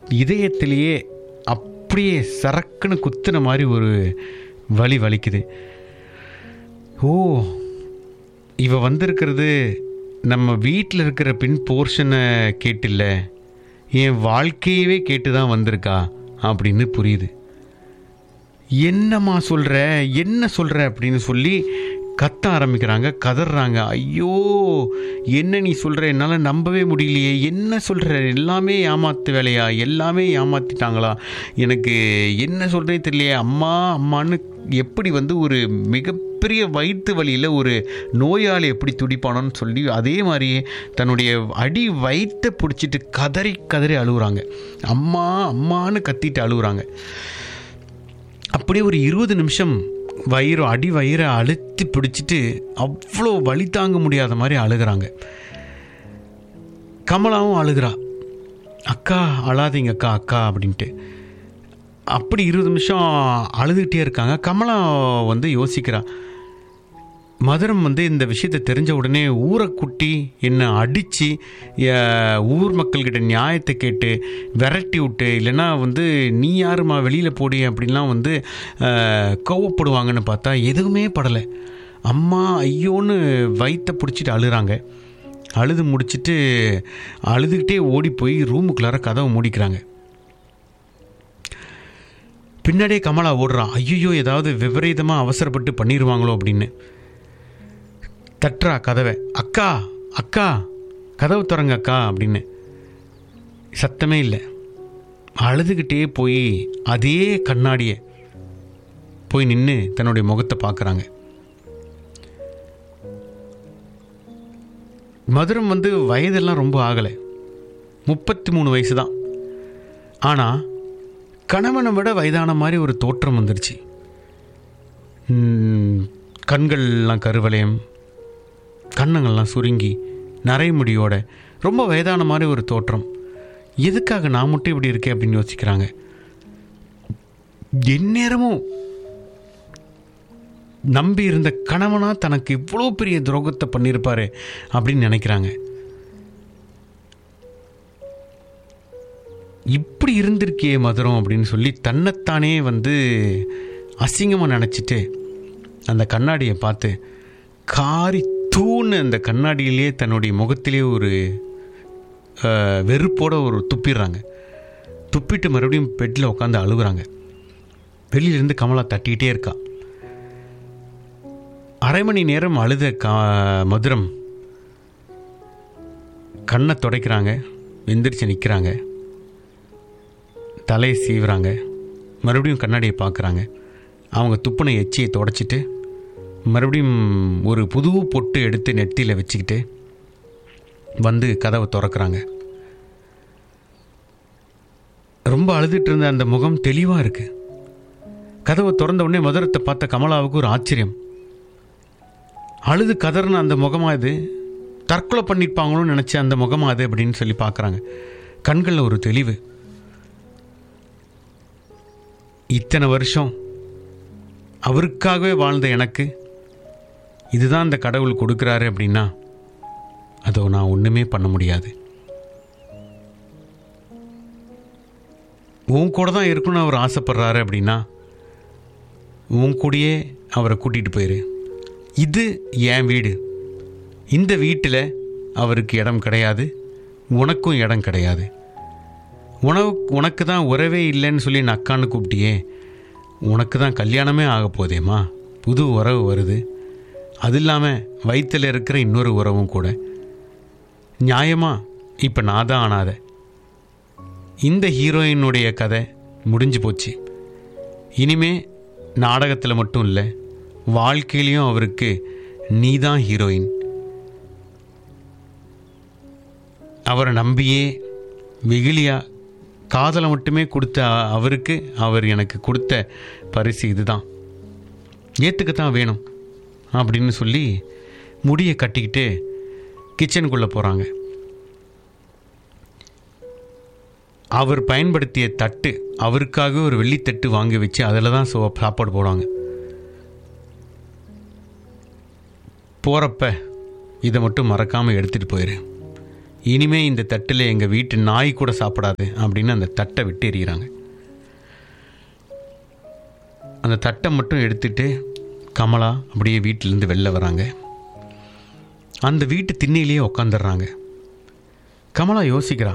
இதயத்திலேயே அப்படியே சரக்குன்னு குத்துன மாதிரி ஒரு வலி வலிக்குது ஓ இவ வந்திருக்கிறது நம்ம வீட்டில் இருக்கிற பின் போர்ஷனை கேட்டில்ல என் வாழ்க்கையவே கேட்டு தான் வந்திருக்கா அப்படின்னு புரியுது என்னம்மா சொல்கிற என்ன சொல்கிற அப்படின்னு சொல்லி கத்த ஆரம்பிக்கிறாங்க கதறாங்க ஐயோ என்ன நீ சொல்கிற என்னால் நம்பவே முடியலையே என்ன சொல்கிற எல்லாமே ஏமாத்து வேலையா எல்லாமே ஏமாத்திட்டாங்களா எனக்கு என்ன சொல்கிறே தெரியலையே அம்மா அம்மான்னு எப்படி வந்து ஒரு மிகப்பெரிய வயிற்று வலியில் ஒரு நோயாளி எப்படி துடிப்பானோன்னு சொல்லி அதே மாதிரியே தன்னுடைய அடி வயிற்றை பிடிச்சிட்டு கதறி கதறி அழுகுறாங்க அம்மா அம்மான்னு கத்திட்டு அழுகுறாங்க அப்படியே ஒரு இருபது நிமிஷம் வயிறு அடி வயிறை அழுத்தி பிடிச்சிட்டு அவ்வளோ வலி தாங்க முடியாத மாதிரி அழுகிறாங்க கமலாவும் அழுகிறா அக்கா அழாதீங்க அக்கா அக்கா அப்படின்ட்டு அப்படி இருபது நிமிஷம் அழுதுகிட்டே இருக்காங்க கமலா வந்து யோசிக்கிறா மதுரம் வந்து இந்த விஷயத்தை தெரிஞ்ச உடனே ஊரை குட்டி என்னை அடித்து ஊர் மக்கள்கிட்ட நியாயத்தை கேட்டு விரட்டி விட்டு இல்லைன்னா வந்து நீ யாருமா வெளியில் போடி அப்படின்லாம் வந்து அஹ், கோவப்படுவாங்கன்னு பார்த்தா எதுவுமே படலை அம்மா ஐயோன்னு வயிற்ற பிடிச்சிட்டு அழுகிறாங்க அழுது முடிச்சிட்டு அழுதுகிட்டே ஓடி போய் ரூமுக்குள்ளார கதவை மூடிக்கிறாங்க பின்னாடியே கமலா ஓடுறான் ஐயோ ஏதாவது விபரீதமாக அவசரப்பட்டு பண்ணிடுவாங்களோ அப்படின்னு தட்டுறா கதவை அக்கா அக்கா கதவு திறங்க அக்கா அப்படின்னு சத்தமே இல்லை அழுதுகிட்டே போய் அதே கண்ணாடியை போய் நின்று தன்னுடைய முகத்தை பார்க்குறாங்க மதுரம் வந்து வயதெல்லாம் ரொம்ப ஆகலை முப்பத்தி மூணு வயசு தான் ஆனால் கணவனை விட வயதான மாதிரி ஒரு தோற்றம் வந்துருச்சு ம், கண்கள்லாம் கருவளையம் கண்ணங்கள்லாம் சுருங்கி நரைமுடியோட ரொம்ப வயதான மாதிரி ஒரு தோற்றம் எதுக்காக நான் மட்டும் இப்படி இருக்கேன் அப்படின்னு யோசிக்கிறாங்க எந்நேரமும் நம்பி இருந்த கணவனா தனக்கு இவ்வளோ பெரிய துரோகத்தை பண்ணியிருப்பாரு அப்படின்னு நினைக்கிறாங்க இப்படி இருந்திருக்கே மதுரம் அப்படின்னு சொல்லி தன்னைத்தானே வந்து அசிங்கமாக நினச்சிட்டு அந்த கண்ணாடியை பார்த்து காரி தூணு அந்த கண்ணாடியிலே தன்னுடைய முகத்திலே ஒரு அஹ், வெறுப்போட ஒரு துப்பிடுறாங்க துப்பிட்டு மறுபடியும் பெட்டில் உட்காந்து அழுகுறாங்க வெளியிலேருந்து கமலா தட்டிக்கிட்டே இருக்கா அரை மணி நேரம் அழுத கா மதுரம் கண்ணை துடைக்கிறாங்க எந்திரிச்சு நிற்கிறாங்க தலையை சீவுறாங்க மறுபடியும் கண்ணாடியை பார்க்குறாங்க அவங்க துப்புன எச்சியை தொடச்சிட்டு மறுபடியும் ஒரு புது பொட்டு எடுத்து நெத்தியில் வச்சுக்கிட்டு வந்து கதவை திறக்கிறாங்க ரொம்ப அழுதுட்டு இருந்த அந்த முகம் தெளிவாக இருக்கு கதவை திறந்த உடனே மதுரத்தை பார்த்த கமலாவுக்கு ஒரு ஆச்சரியம் அழுது கதறின அந்த முகமா இது தற்கொலை பண்ணியிருப்பாங்களோன்னு நினச்ச அந்த முகமா அது அப்படின்னு சொல்லி பார்க்குறாங்க கண்களில் ஒரு தெளிவு இத்தனை வருஷம் அவருக்காகவே வாழ்ந்த எனக்கு இதுதான் அந்த கடவுள் கொடுக்குறாரு அப்படின்னா அதோ நான் ஒன்றுமே பண்ண முடியாது உன் கூட தான் இருக்கணும்னு அவர் ஆசைப்படுறாரு அப்படின்னா உன் கூடயே அவரை கூட்டிகிட்டு போயிரு இது என் வீடு இந்த வீட்டில் அவருக்கு இடம் கிடையாது உனக்கும் இடம் கிடையாது உனக்கு உனக்கு தான் உறவே இல்லைன்னு சொல்லி நான் அக்கான்னு கூப்பிட்டியே உனக்கு தான் கல்யாணமே ஆக போதேம்மா புது உறவு வருது அது இல்லாமல் வயிற்றில் இருக்கிற இன்னொரு உறவும் கூட நியாயமா இப்போ நான் தான் ஆனாத இந்த ஹீரோயினுடைய கதை முடிஞ்சு போச்சு இனிமே நாடகத்தில் மட்டும் இல்லை வாழ்க்கையிலையும் அவருக்கு நீ தான் ஹீரோயின் அவரை நம்பியே வெகுளியா காதலை மட்டுமே கொடுத்த அ- அவருக்கு அவர் எனக்கு கொடுத்த பரிசு இதுதான் ஏற்றுக்கத்தான் வேணும் அப்படின்னு சொல்லி முடியை கட்டிக்கிட்டு கிச்சனுக்குள்ளே போகிறாங்க அவர் பயன்படுத்திய தட்டு அவருக்காக ஒரு வெள்ளித்தட்டு வாங்கி வச்சு அதில் தான் சோ சாப்பாடு போடுவாங்க போகிறப்ப இதை மட்டும் மறக்காமல் எடுத்துகிட்டு போயிரு இனிமே இந்த தட்டில் எங்கள் வீட்டு நாய் கூட சாப்பிடாது அப்படின்னு அந்த தட்டை விட்டு எறிகிறாங்க அந்த தட்டை மட்டும் எடுத்துட்டு கமலா அப்படியே வீட்டிலேருந்து வெளில வராங்க அந்த வீட்டு திண்ணையிலேயே உக்காந்துடுறாங்க கமலா யோசிக்கிறா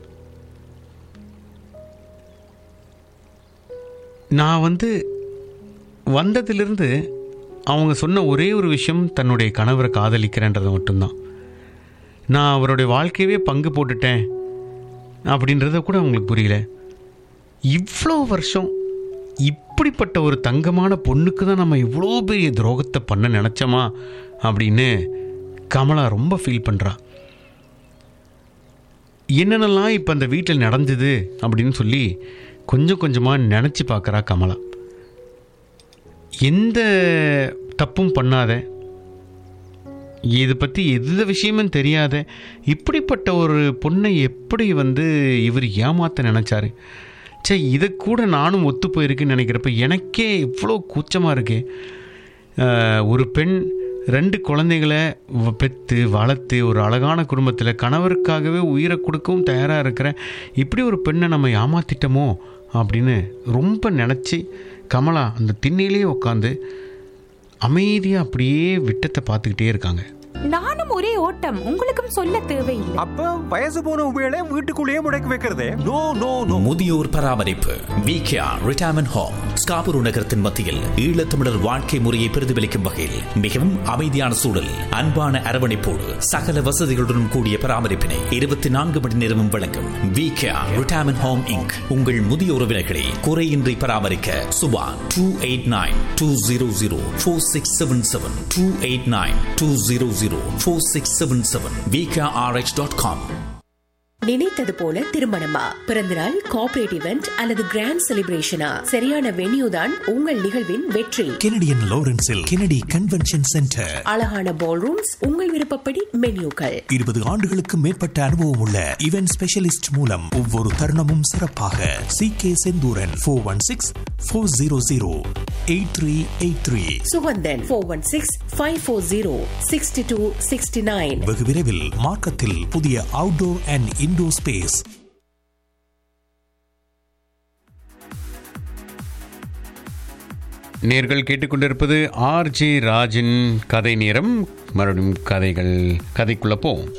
நான் வந்து வந்ததிலிருந்து அவங்க சொன்ன ஒரே ஒரு விஷயம் தன்னுடைய கணவரை காதலிக்கிறேன்றது மட்டும்தான் நான் அவருடைய வாழ்க்கையவே பங்கு போட்டுட்டேன் அப்படின்றத கூட அவங்களுக்கு புரியல இவ்வளோ வருஷம் இப்படிப்பட்ட ஒரு தங்கமான பொண்ணுக்கு தான் நம்ம இவ்வளோ பெரிய துரோகத்தை பண்ண நினச்சோமா அப்படின்னு கமலா ரொம்ப ஃபீல் பண்ணுறா என்னென்னலாம் இப்போ அந்த வீட்டில் நடந்தது அப்படின்னு சொல்லி கொஞ்சம் கொஞ்சமாக நினச்சி பார்க்குறா கமலா எந்த தப்பும் பண்ணாத இதை பற்றி எந்த விஷயமும் தெரியாத இப்படிப்பட்ட ஒரு பொண்ணை எப்படி வந்து இவர் ஏமாத்த நினச்சாரு சே இதை கூட நானும் ஒத்து போயிருக்குன்னு நினைக்கிறப்ப எனக்கே இவ்வளோ கூச்சமாக இருக்கே ஆஹ், ஒரு பெண் ரெண்டு குழந்தைகளை வ- பெத்து வளர்த்து ஒரு அழகான குடும்பத்தில் கணவருக்காகவே உயிரை கொடுக்கவும் தயாராக இருக்கிற இப்படி ஒரு பெண்ணை நம்ம ஏமாத்திட்டோமோ அப்படின்னு ரொம்ப நினச்சி கமலா அந்த திண்ணையிலே உட்காந்து அமைதியாக அப்படியே விட்டத்தை பார்த்துக்கிட்டே இருக்காங்க நானும் ஒரே ஓட்டம் உங்களுக்கும் சொல்ல தேவையில்லை அப்ப வயசு போன உபயோக வீட்டுக்குள்ளேயே முடக்கி வைக்கிறதே நோ நோ நோ முதியோர் பராமரிப்பு விகேஆர் ரிட்டையர்மெண்ட் ஹோம் ஸ்காபூர் நகரத்தின் மத்தியில் ஈழத்தமிழர் வாழ்க்கை முறையை பிரதிபலிக்கும் வகையில் மிகவும் அமைதியான சூழல் அன்பான அரவணைப்போடு சகல வசதிகளுடன் கூடிய பராமரிப்பினை இருபத்தி நான்கு மணி நேரமும் வழங்கும் விகேஆர் ரிட்டையர்மெண்ட் ஹோம் இங்க் உங்கள் முதிய உறவினர்களை குறையின்றி பராமரிக்க Subha two eight nine two zero zero four six seven seven two eight nine two zero zero four six seven seven VKRH dot com நினைத்தது போல திருமணமா பிறந்தநாள் கார்ப்பரேட் இவெண்ட் அல்லது கிராண்ட் செலிப்ரேஷனா சரியான வென்யூ தான் உங்கள் நிகழ்வின் வெற்றி கெனடியன் லாரன்ஸில் கெனடி கன்வென்ஷன் சென்டர் அழகான பால் ரூம்ஸ் உங்கள் விருப்பப்படி மென்யூக்கள் இருபது ஆண்டுகளுக்கு மேற்பட்ட அனுபவம் உள்ள இவென்ட் ஸ்பெஷலிஸ்ட் மூலம் ஒவ்வொரு தருணமும் சிறப்பாக C K Senthuran four one six four zero zero eight three eight three Sugandhan four one six five four zero sixty two sixty nine வெகு விரைவில் மார்க்கத்தில் புதிய அவுட்டோர் அண்ட் இன்டோர் ஸ்பேஸ் நேர்கள் கேட்டுக்கொண்டிருப்பது ஆர்ஜே ராஜின் கதை நேரம் மறுபடியும் கதைகள் கதைக்குள்ள போவோம்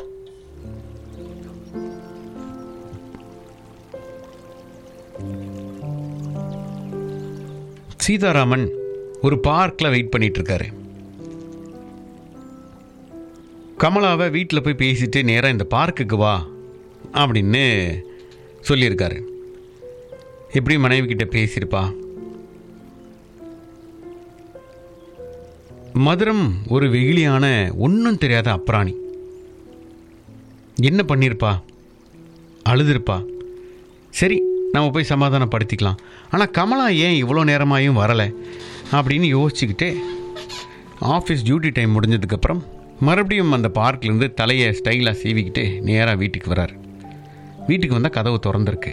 சீதாராமன் ஒரு பார்க்கில் வெயிட் பண்ணிட்டு இருக்காரு கமலாவை வீட்டில் போய் பேசிட்டு நேராக இந்த பார்க்குக்கு வா அப்படின்னு சொல்லியிருக்காரு எப்படி மனைவி கிட்ட பேசியிருப்பா மதுரம் ஒரு வெகுளியான ஒன்றும் தெரியாத அப்ராணி என்ன பண்ணியிருப்பா அழுதுருப்பா சரி நம்ம போய் சமாதானப்படுத்திக்கலாம் ஆனால் கமலா ஏன் இவ்வளோ நேரமாயும் வரலை அப்படின்னு யோசிச்சுக்கிட்டே ஆஃபீஸ் டியூட்டி டைம் முடிஞ்சதுக்கப்புறம் மறுபடியும் அந்த பார்க்லேருந்து தலையை ஸ்டைலாக சீவிக்கிட்டு நேராக வீட்டுக்கு வரார் வீட்டுக்கு வந்தால் கதவு திறந்துருக்கு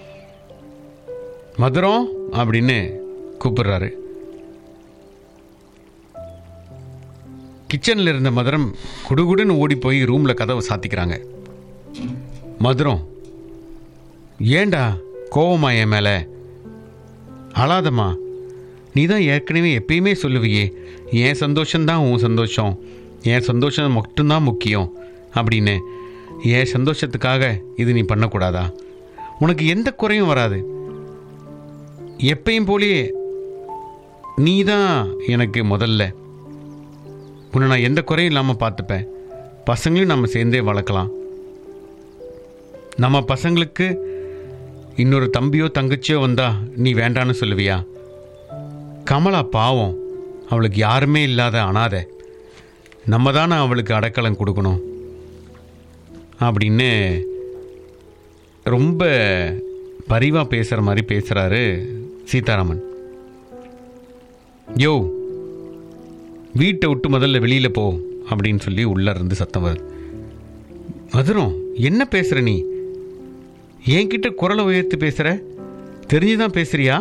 மதுரம் அப்படின்னு கூப்பிடுறாரு கிச்சனில் இருந்த மதுரம் குடுகுடுன்னு ஓடி போய் ரூமில் கதவை சாத்திக்கிறாங்க மதுரம் ஏண்டா கோவமா என் மேலே அழாதம்மா நீ தான் ஏற்கனவே எப்பயுமே சொல்லுவியே என் சந்தோஷம்தான் உன் சந்தோஷம் என் சந்தோஷம் மட்டும்தான் முக்கியம் அப்படின்னு என் சந்தோஷத்துக்காக இது நீ பண்ணக்கூடாதா உனக்கு எந்த குறையும் வராது எப்பயும் போலயே நீ தான் எனக்கு முதல்ல உன்னை நான் எந்த குறையும் இல்லாமல் பார்த்துப்பேன் பசங்களையும் நம்ம சேர்ந்தே வளர்க்கலாம் நம்ம பசங்களுக்கு இன்னொரு தம்பியோ தங்கச்சியோ வந்தா நீ வேண்டான்னு சொல்லுவியா கமலா பாவம் அவளுக்கு யாருமே இல்லாத அனாதை நம்ம தானே அவளுக்கு அடைக்கலம் கொடுக்கணும் அப்படின்னு ரொம்ப பரிவாக பேசுகிற மாதிரி பேசுகிறாரு சீதாராமன் யோ வீட்டை விட்டு முதல்ல வெளியில் போ அப்படின்னு சொல்லி உள்ளே இருந்து சத்தம் வருது மதுரம் என்ன பேசுகிற நீ என்கிட்ட குரலை உயர்த்தி பேசுகிற தெரிஞ்சுதான் பேசுறியா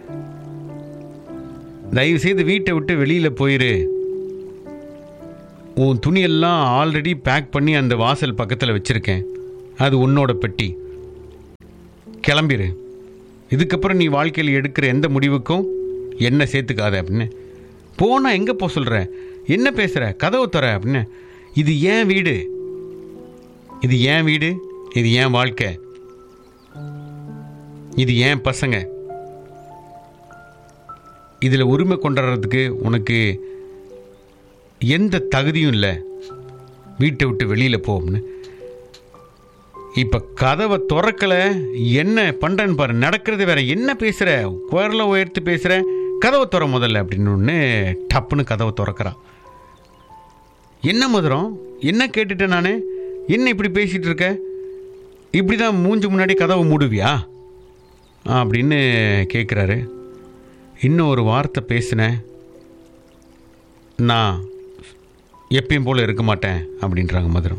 தயவு செய்து வீட்டை விட்டு வெளியில் போயிரு உன் துணியெல்லாம் ஆல்ரெடி பேக் பண்ணி அந்த வாசல் பக்கத்தில் வச்சுருக்கேன் அது உன்னோட பெட்டி கிளம்பிரு இதுக்கப்புறம் நீ வாழ்க்கையில் எடுக்கிற எந்த முடிவுக்கும் என்ன சேர்த்துக்காத அப்படின்னு போனால் எங்கே போக சொல்கிற என்ன பேசுகிற கதவை தர அப்படின்னு இது ஏன் வீடு இது ஏன் வீடு இது ஏன் வாழ்க்கை இது ஏன் பசங்க இதில் உரிமை கொண்டாடுறதுக்கு உனக்கு எந்த தகுதியும் இல்லை வீட்டை விட்டு வெளியில் போம்னு இப்போ கதவை திறக்கலை என்ன பண்ணுறேன்னு பாரு நடக்கிறது வேற என்ன பேசுகிற குரலை உயர்த்தி பேசுகிற கதவை திற முதல்ல அப்படின்னு ஒன்று டப்புன்னு கதவை திறக்கிறான் என்ன மதுரம் என்ன கேட்டுட்டேன் நான் என்ன இப்படி பேசிகிட்டு இருக்க இப்படி தான் மூஞ்சி முன்னாடி கதவை மூடுவியா அப்படின்னு கேட்குறாரு இன்னும் ஒரு வார்த்தை பேசினேன் நான் எப்பயும் போல் இருக்க மாட்டேன் அப்படின்றாங்க மதுரம்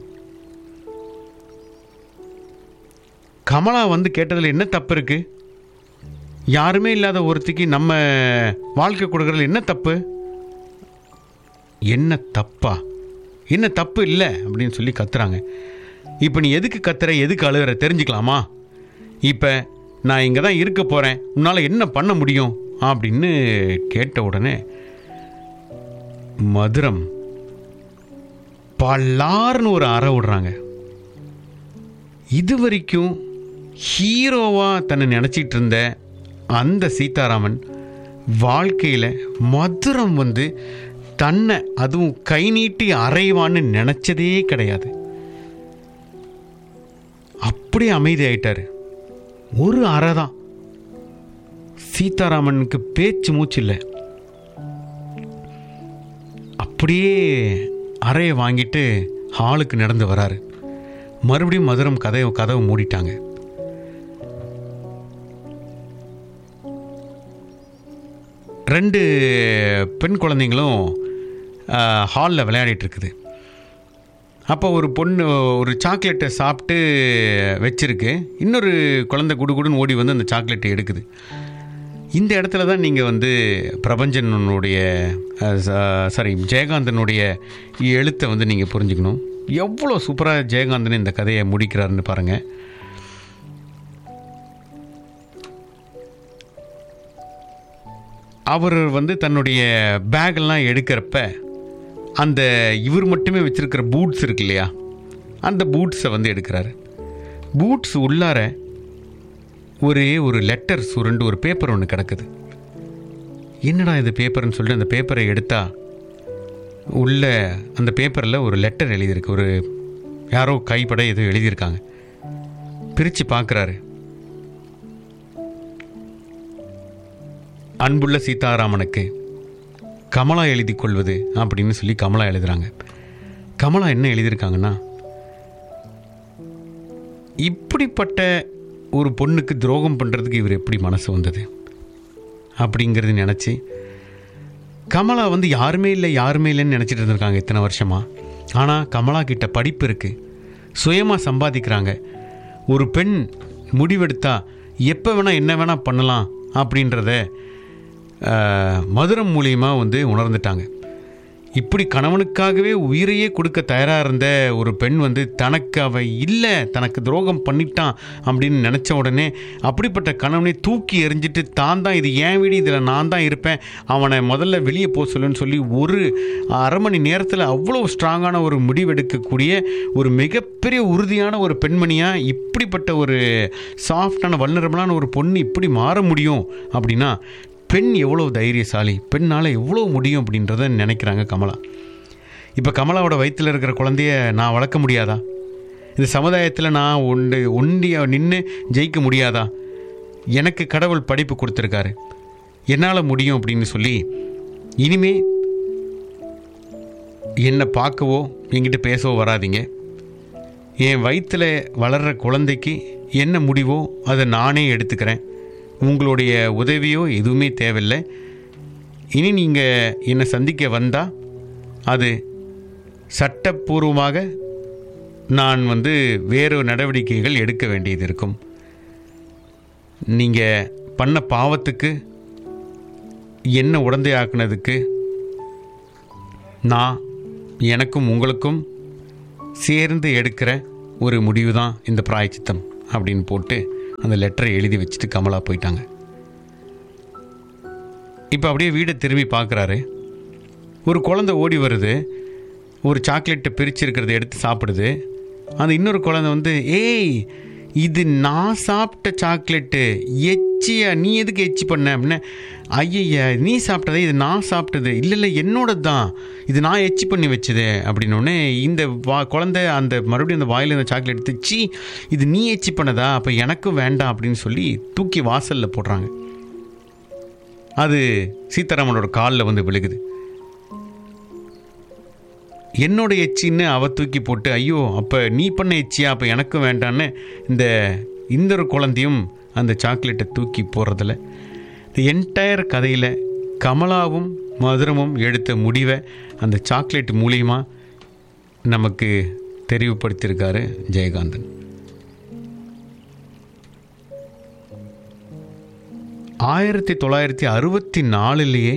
கமலா வந்து கேட்டதில் என்ன தப்பு இருக்கு யாருமே இல்லாத ஒருத்திக்கு நம்ம வாழ்க்கை கொடுக்கறதுல என்ன தப்பு என்ன தப்பா என்ன தப்பு இல்லை அப்படின்னு சொல்லி கத்துறாங்க இப்போ நீ எதுக்கு கத்துற எதுக்கு அழுகிற தெரிஞ்சுக்கலாமா இப்போ நான் இங்கே தான் இருக்க போகிறேன் உன்னால் என்ன பண்ண முடியும் அப்படின்னு கேட்ட உடனே மதுரம் பல்லார்னு ஒரு அற விடுறாங்க இது வரைக்கும் ஹீரோவாக தன்னை நினச்சிட்டு இருந்த அந்த சீதாராமன் வாழ்க்கையில் மதுரம் வந்து தன்னை அதுவும் கை நீட்டி அறைவான்னு நினச்சதே கிடையாது அப்படியே அமைதி ஆயிட்டாரு ஒரு அறை தான் சீதாராமனுக்கு பேச்சு மூச்சு இல்லை அப்படியே அறையை வாங்கிட்டு ஹாலுக்கு நடந்து வராரு மறுபடியும் மதுரம் கதையை கதவை மூடிட்டாங்க ரெண்டு பெண் குழந்தைங்களும் ஹாலில் விளையாடிட்டு இருக்குது அப்போ ஒரு பொண்ணு ஒரு சாக்லேட்டை சாப்பிட்டு வச்சிருக்கு இன்னொரு குழந்தை குடுகுடுன்னு ஓடி வந்து அந்த சாக்லேட்டை எடுக்குது இந்த இடத்துல தான் நீங்கள் வந்து பிரபஞ்சனுடைய சாரி ஜெயகாந்தனுடைய எழுத்தை வந்து நீங்கள் புரிஞ்சுக்கணும் எவ்வளோ சூப்பராக ஜெயகாந்தன் இந்த கதையை முடிக்கிறாருன்னு பாருங்கள் அவர் வந்து தன்னுடைய பேக்கெல்லாம் எடுக்கிறப்ப அந்த இவர் மட்டுமே வச்சுருக்கிற பூட்ஸ் இருக்கு இல்லையா அந்த பூட்ஸை வந்து எடுக்கிறாரு பூட்ஸ் உள்ளார ஒரே ஒரு லெட்டர் சுருண்டு ஒரு பேப்பர் ஒன்று கிடக்குது என்னடா இது பேப்பர்னு சொல்லிட்டு அந்த பேப்பரை எடுத்தா உள்ள அந்த பேப்பரில் ஒரு லெட்டர் எழுதியிருக்கு ஒரு யாரோ கைப்பட ஏதோ எழுதியிருக்காங்க பிரித்து பார்க்குறாரு அன்புள்ள சீதாராமனுக்கு கமலா எழுதி கொள்வது அப்படின்னு சொல்லி கமலா எழுதுறாங்க கமலா என்ன எழுதியிருக்காங்கன்னா இப்படிப்பட்ட ஒரு பொண்ணுக்கு துரோகம் பண்ணுறதுக்கு இவர் எப்படி மனசு வந்தது அப்படிங்கிறது நினச்சி கமலா வந்து யாருமே இல்லை யாருமே இல்லைன்னு நினச்சிட்டு இருந்திருக்காங்க இத்தனை வருஷமா ஆனால் கமலா கிட்ட படிப்பு இருக்குது சுயமாக சம்பாதிக்கிறாங்க ஒரு பெண் முடிவெடுத்தா எப்போ வேணால் என்ன வேணால் பண்ணலாம் அப்படின்றத ஆஹ், மதுரம் மூலியமாக வந்து உணர்ந்துட்டாங்க இப்படி கணவனுக்காகவே உயிரையே கொடுக்க தயாராக இருந்த ஒரு பெண் வந்து தனக்கு அவ இல்லை தனக்கு துரோகம் பண்ணிட்டான் அப்படின்னு நினச்ச உடனே அப்படிப்பட்ட கணவனை தூக்கி எறிஞ்சிட்டு தான் தான் இது ஏன் வீடு இதில் நான் தான் இருப்பேன் அவனை முதல்ல வெளியே போக சொல்லுன்னு சொல்லி ஒரு அரை மணி நேரத்தில் அவ்வளோ ஸ்ட்ராங்கான ஒரு முடிவெடுக்கக்கூடிய ஒரு மிகப்பெரிய உறுதியான ஒரு பெண்மணியாக இப்படிப்பட்ட ஒரு சாஃப்டான வல்னரபிளான ஒரு பொண்ணு இப்படி மாற முடியும் அப்படின்னா பெண் எவ்வளோ தைரியசாலி பெண்ணால் எவ்வளோ முடியும் அப்படின்றத நினைக்கிறாங்க கமலா இப்போ கமலாவோட வயிற்றில் இருக்கிற குழந்தைய நான் வளர்க்க முடியாதா இந்த சமுதாயத்தில் நான் ஒன்று ஒண்டிய நின்று ஜெயிக்க முடியாதா எனக்கு கடவுள் படிப்பு கொடுத்துருக்காரு என்னால் முடியும் அப்படின்னு சொல்லி இனிமே என்னை பார்க்கவோ என்கிட்ட பேசவோ வராதீங்க என் வயிற்றில் வளர்கிற குழந்தைக்கு என்ன முடிவோ அதை நானே எடுத்துக்கிறேன் உங்களுடைய உதவியோ எதுவுமே தேவையில்லை இனி நீங்கள் என்னை சந்திக்க வந்தால் அது சட்டப்பூர்வமாக நான் வந்து வேறு நடவடிக்கைகள் எடுக்க வேண்டியது இருக்கும் நீங்கள் பண்ண பாவத்துக்கு என்ன உடந்தையாக்குனதுக்கு நான் எனக்கும் உங்களுக்கும் சேர்ந்து எடுக்கிற ஒரு முடிவு தான் இந்த பிராயச்சித்தம் அப்படின்னு போட்டு அந்த லெட்டரை எழுதி வச்சுட்டு கமலா போயிட்டாங்க இப்போ அப்படியே வீடை திரும்பி பார்க்குறாரு ஒரு குழந்தை ஓடி வருது ஒரு சாக்லேட்டை பிரிச்சிருக்கிறத எடுத்து சாப்பிடுது அந்த இன்னொரு குழந்தை வந்து ஏய் இது நான் சாப்பிட்ட சாக்லேட்டு எச்சியா நீ எதுக்கு எச்சி பண்ண அப்படின்னா ஐயய்யா நீ சாப்பிட்டதே இது நான் சாப்பிட்டது இல்லை இல்லை என்னோடது தான் இது நான் எச்சி பண்ணி வச்சது அப்படின்னோடனே இந்த வா குழந்தை அந்த மறுபடியும் அந்த வாயில் இந்த சாக்லேட் எடுத்து சீ இது நீ எச்சி பண்ணதா அப்போ எனக்கும் வேண்டாம் அப்படின்னு சொல்லி தூக்கி வாசலில் போடுறாங்க அது சீதாராமனோட காலில் வந்து விழுகுது என்னோட எச்சின்னு அவ தூக்கி போட்டு ஐயோ அப்போ நீ பண்ண எச்சியா அப்போ எனக்கும் வேண்டான்னு இந்த இந்த ஒரு குழந்தையும் அந்த சாக்லேட்டை தூக்கி போடுறதில்ல இந்த என்டையர் கதையில் கமலாவும் மதுரமும் எடுத்த முடிவை அந்த சாக்லேட் மூலியமா நமக்கு தெரிவுபடுத்தியிருக்காரு ஜெயகாந்தன் ஆயிரத்தி தொள்ளாயிரத்தி அறுபத்தி நாலுலேயே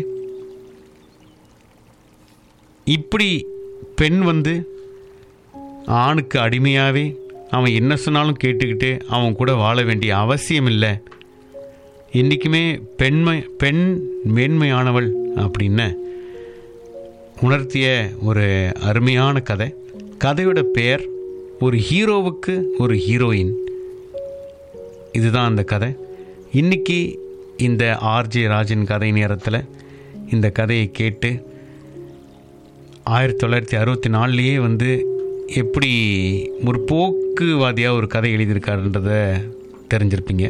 இப்படி பெண் வந்து ஆணுக்கு அடிமையாகவே அவன் என்ன சொன்னாலும் கேட்டுக்கிட்டு அவன் கூட வாழ வேண்டிய அவசியம் இல்லை என்றைக்குமே பெண்மை பெண் மேன்மையானவள் அப்படின்னு உணர்த்திய ஒரு அருமையான கதை கதையோட பெயர் ஒரு ஹீரோவுக்கு ஒரு ஹீரோயின் இதுதான் அந்த கதை இன்னைக்கு இந்த ஆர்ஜே ராஜன் கதை நேரத்தில் இந்த கதையை கேட்டு ஆயிரத்தி தொள்ளாயிரத்தி அறுபத்தி நாலுலேயே வந்து எப்படி முற்போக்குவாதியாக ஒரு கதை எழுதியிருக்காருன்றத தெரிஞ்சிருப்பீங்க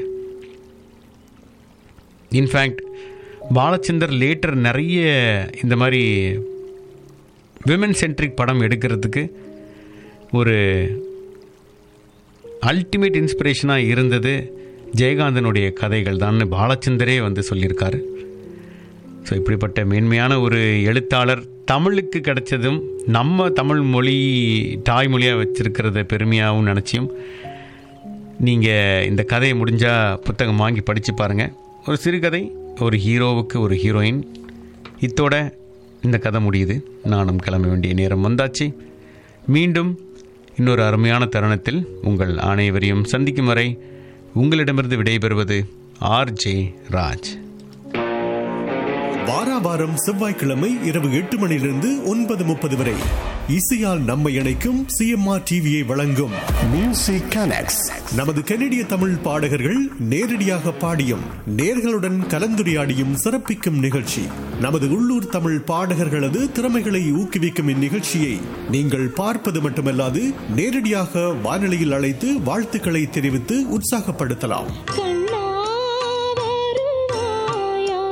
இன்ஃபேக்ட் பாலச்சந்தர் லேட்டர் நிறைய இந்த மாதிரி விமன் சென்ட்ரிக் படம் எடுக்கிறதுக்கு ஒரு அல்டிமேட் இன்ஸ்பிரேஷனாக இருந்தது ஜெயகாந்தனுடைய கதைகள் தான் பாலச்சந்தரே வந்து சொல்லியிருக்காரு ஸோ இப்படிப்பட்ட மேன்மையான ஒரு எழுத்தாளர் தமிழுக்கு கிடைச்சதும் நம்ம தமிழ் மொழி தாய்மொழியாக வச்சிருக்கிறத பெருமையாகவும் நினச்சியும் நீங்கள் இந்த கதையை முடிஞ்சால் புத்தகம் வாங்கி படித்து பாருங்கள் ஒரு சிறுகதை ஒரு ஹீரோவுக்கு ஒரு ஹீரோயின் இத்தோட இந்த கதை முடியுது நானும் கிளம்ப வேண்டிய நேரம் வந்தாச்சு மீண்டும் இன்னொரு அருமையான தருணத்தில் உங்கள் அனைவரையும் சந்திக்கும் வரை உங்களிடமிருந்து விடைபெறுவது ஆர்ஜே ராஜ் வாரா வாரம் செவ்வாய்க்கிழமை இரவு எட்டு மணியிலிருந்து ஒன்பது முப்பது வரை இசையால் நம்மை இணைக்கும் சிஎம்ஆர் டிவியை வழங்கும் மியூசிக் கனெக்ட்ஸ் நமது கனடிய தமிழ் பாடகர்கள் நேரடியாக பாடியும் நேர்களுடன் கலந்துரையாடியும் சிறப்பிக்கும் நிகழ்ச்சி நமது உள்ளூர் தமிழ் பாடகர்களது திறமைகளை ஊக்குவிக்கும் இந்நிகழ்ச்சியை நீங்கள் பார்ப்பது மட்டுமல்லாது நேரடியாக வானொலியில் அழைத்து வாழ்த்துக்களை தெரிவித்து உற்சாகப்படுத்தலாம் கண்ணா வருவாயா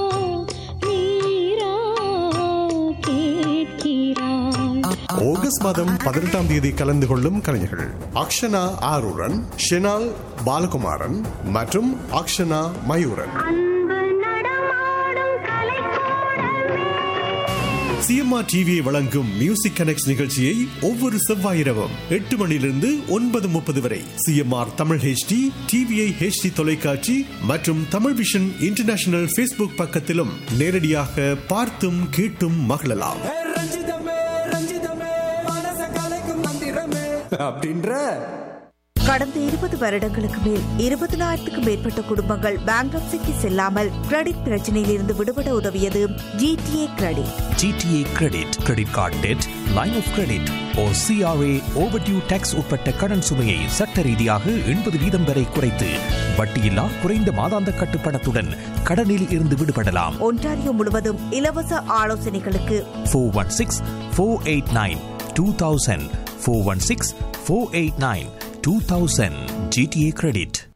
நீரா கேட்கிறாய் ஆகஸ்ட் மாதம் பதினெட்டாம் தேதி கலந்து கொள்ளும் கலைஞர்கள் அக்ஷனா ஆரூரன் ஷெனால் பாலகுமாரன் மற்றும் அக்ஷனா மயூரன் அன்பு நடமாடும் கலைக்கூடமே சிஎம்ஆர் டிவியை வழங்கும் மியூசிக் கனெக்ட் நிகழ்ச்சியை ஒவ்வொரு செவ்வாய் இரவும் எட்டு மணியிலிருந்து ஒன்பது முப்பது வரை CMR Tamil HD TVI HD தொலைக்காட்சி மற்றும் தமிழ் விஷன் இன்டர்நேஷனல் ஃபேஸ்புக் பக்கத்திலும் நேரடியாக பார்த்தும் கேட்டும் மகிழலாம் ரஞ்சிதமே ரஞ்சிதமே மனச கலைக்கும் மந்திரமே அப்படின்ற கடந்த இருபது வருடங்களுக்கு மேல் இருபதினாயிரத்துக்கும் மேற்பட்ட குடும்பங்கள் பேங்க்ரப்சிக்கு செல்லாமல் கிரெடிட் பிரச்சனையிலிருந்து விடுபட உதவியது GTA credit GTA credit credit card debt line of credit or CRA overdue taxes உட்பட்ட கடன் சுமையை சட்ட ரீதியாக எண்பது வீதம் வரை குறைத்து வட்டியில்லா குறைந்த மாதாந்த கட்டுப்பணத்துடன் கடனில் இருந்து விடுபடலாம் ஒன்டாரியோ முழுவதும் இலவச ஆலோசனைகளுக்கு four one six four eight nine two thousand four one six four eight nine two thousand GTA credit